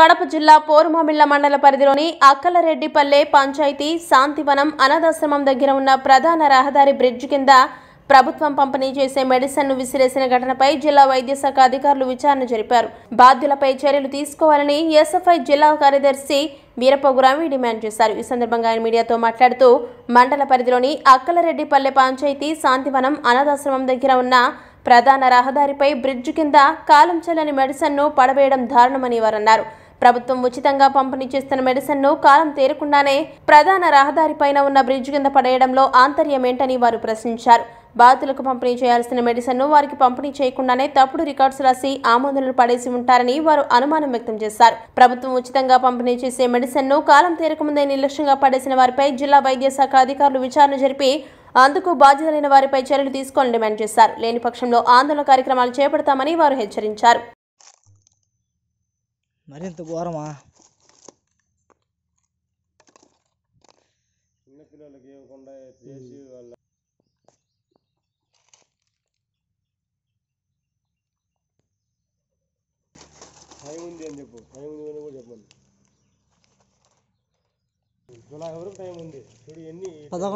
కడప జిల్లా పోరుమామిళ్ల మండల పరిధిలోని అక్కలరెడ్డిపల్లె పంచాయతీ శాంతివనం అనాథాశ్రమం దగ్గర ఉన్న ప్రధాన రహదారి బ్రిడ్జ్ కింద ప్రభుత్వం పంపిణీ చేసే మెడిసిన్ ను విసిరేసిన ఘటనపై జిల్లా వైద్య శాఖ అధికారులు విచారణ జరిపారు బాధ్యులపై చర్యలు తీసుకోవాలని ఎస్ఎఫ్ఐ జిల్లా కార్యదర్శి వీరపగురామి డిమాండ్ చేశారు ఈ సందర్భంగా ఆయన మీడియాతో మాట్లాడుతూ మండల పరిధిలోని అక్కలరెడ్డిపల్లె పంచాయతీ శాంతివనం అనాథాశ్రమం దగ్గర ఉన్న ప్రధాన రహదారిపై బ్రిడ్జ్ కింద కాలం చెల్లని మెడిసిన్ ను పడవేయడం దారుణమని వారన్నారు ప్రభుత్వం ఉచితంగా పంపిణీ చేస్తున్న మెడిసిన్ ను కాలం తేరకుండానే ప్రధాన రహదారిపైన ఉన్న బ్రిడ్జ్ కింద పడేయడంలో ఆంతర్యమేంటని వారు ప్రశ్నించారు బాధితులకు పంపిణీ చేయాల్సిన మెడిసిన్ ను వారికి పంపిణీ చేయకుండానే తప్పుడు రికార్డ్స్ రాసి ఆమోదనలు పడేసి ఉంటారని వారు అనుమానం వ్యక్తం చేశారు ప్రభుత్వం ఉచితంగా పంపిణీ చేసే మెడిసిన్ ను కాలం తీరకముందే నిర్లక్ష్యంగా పడేసిన వారిపై జిల్లా వైద్య శాఖ అధికారులు విచారణ జరిపి అందుకు బాధ్యతలైన వారిపై చర్యలు తీసుకోవాలని డిమాండ్ చేశారు లేని పక్షంలో ఆందోళన కార్యక్రమాలు చేపడతామని వారు హెచ్చరించారు మరింత ఘోరమా చిన్నపిల్లలకి ఇవ్వకుండా చేసి వాళ్ళ టైం ఉంది అని చెప్పు టైం ఉంది అని కూడా చెప్పండి జులై వరకు టైం ఉంది చూడు ఎన్ని పదకొ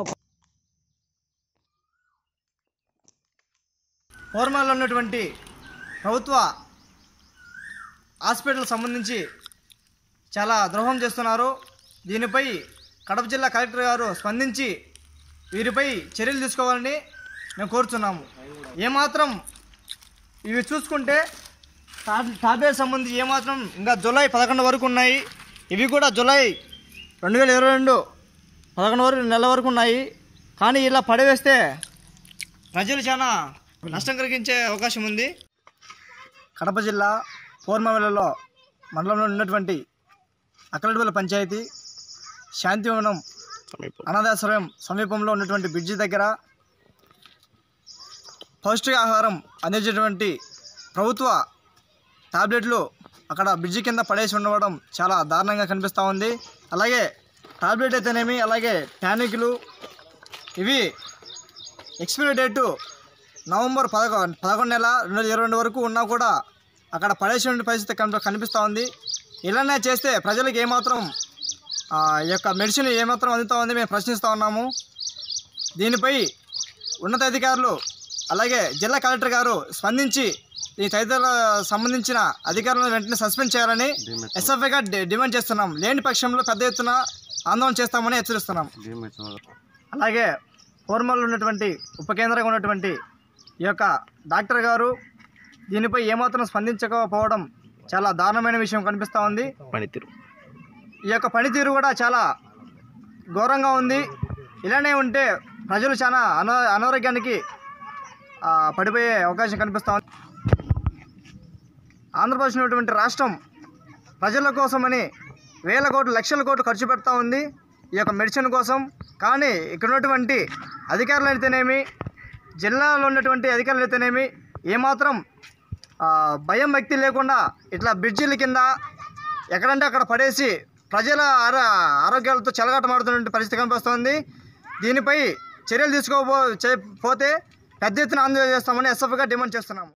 ఓర్మాల్లో ఉన్నటువంటి ప్రభుత్వ హాస్పిటల్ సంబంధించి చాలా ద్రోహం చేస్తున్నారు దీనిపై కడప జిల్లా కలెక్టర్ గారు స్పందించి వీరిపై చర్యలు తీసుకోవాలని మేము కోరుతున్నాము ఏమాత్రం ఇవి చూసుకుంటే టాబ్ టాబ్లెట్ సంబంధించి ఏమాత్రం ఇంకా జూలై పదకొండు వరకు ఉన్నాయి ఇవి కూడా జూలై రెండు వేల ఇరవై రెండు పదకొండు వరకు నెల వరకు ఉన్నాయి కానీ ఇలా పడవేస్తే ప్రజలు చాలా నష్టం కలిగించే అవకాశం ఉంది కడప జిల్లా పూర్మవెల్లలో మండలంలో ఉన్నటువంటి అక్కలడిపల్లి పంచాయతీ శాంతివనం అనాథాశ్రయం సమీపంలో ఉన్నటువంటి బ్రిడ్జి దగ్గర పౌష్టికాహారం అందించేటువంటి ప్రభుత్వ టాబ్లెట్లు అక్కడ బ్రిడ్జి కింద పడేసి ఉండడం చాలా దారుణంగా కనిపిస్తూ ఉంది అలాగే టాబ్లెట్ అయితేనేమి అలాగే టానిక్లు ఇవి ఎక్స్పైరీ డేటు నవంబర్ పదకొ పదకొండు నెల రెండు వేల ఇరవై రెండు వరకు ఉన్నా కూడా అక్కడ పడేసిన పరిస్థితి కనిపి కనిపిస్తూ ఉంది ఇలానే చేస్తే ప్రజలకు ఏమాత్రం ఆ, ఈ యొక్క మెడిసిన్ ఏమాత్రం అందుతూ ఉంది మేము ప్రశ్నిస్తూ ఉన్నాము దీనిపై ఉన్నతాధికారులు అలాగే జిల్లా కలెక్టర్ గారు స్పందించి ఈ తదితర సంబంధించిన అధికారులను వెంటనే సస్పెండ్ చేయాలని ఎస్ఎఫ్ఐగా డిమాండ్ చేస్తున్నాం లేని పక్షంలో పెద్ద ఎత్తున ఆందోళన చేస్తామని హెచ్చరిస్తున్నాం అలాగే కోర్మల్లో ఉన్నటువంటి ఉప కేంద్రంగా ఉన్నటువంటి ఈ యొక్క డాక్టర్ గారు దీనిపై ఏమాత్రం స్పందించకపోవడం చాలా దారుణమైన విషయం కనిపిస్తూ ఉంది పనితీరు ఈ యొక్క పనితీరు కూడా చాలా ఘోరంగా ఉంది ఇలానే ఉంటే ప్రజలు చాలా అనా అనారోగ్యానికి ఆ, పడిపోయే అవకాశం కనిపిస్తూ ఉంది ఆంధ్రప్రదేశ్ ఉన్నటువంటి రాష్ట్రం ప్రజల కోసమని వేల కోట్లు లక్షల కోట్లు ఖర్చు పెడతా ఉంది ఈ యొక్క మెడిసిన్ కోసం కానీ ఇక్కడ ఉన్నటువంటి అధికారులు అయితేనేమి జిల్లాలో ఉన్నటువంటి అధికారులు అయితేనేమి ఏమాత్రం ఆ, భయం వ్యక్తి లేకుండా ఇట్లా బ్రిడ్జిల కింద ఎక్కడంటే అక్కడ పడేసి ప్రజల ఆరో ఆరోగ్యాలతో చెలగాటమాడుతున్న పరిస్థితి కనిపిస్తోంది దీనిపై చర్యలు తీసుకోబో చే- పోతే పెద్ద ఎత్తున ఆందోళన చేస్తామని ఎస్ఎఫ్గా డిమాండ్ చేస్తున్నాము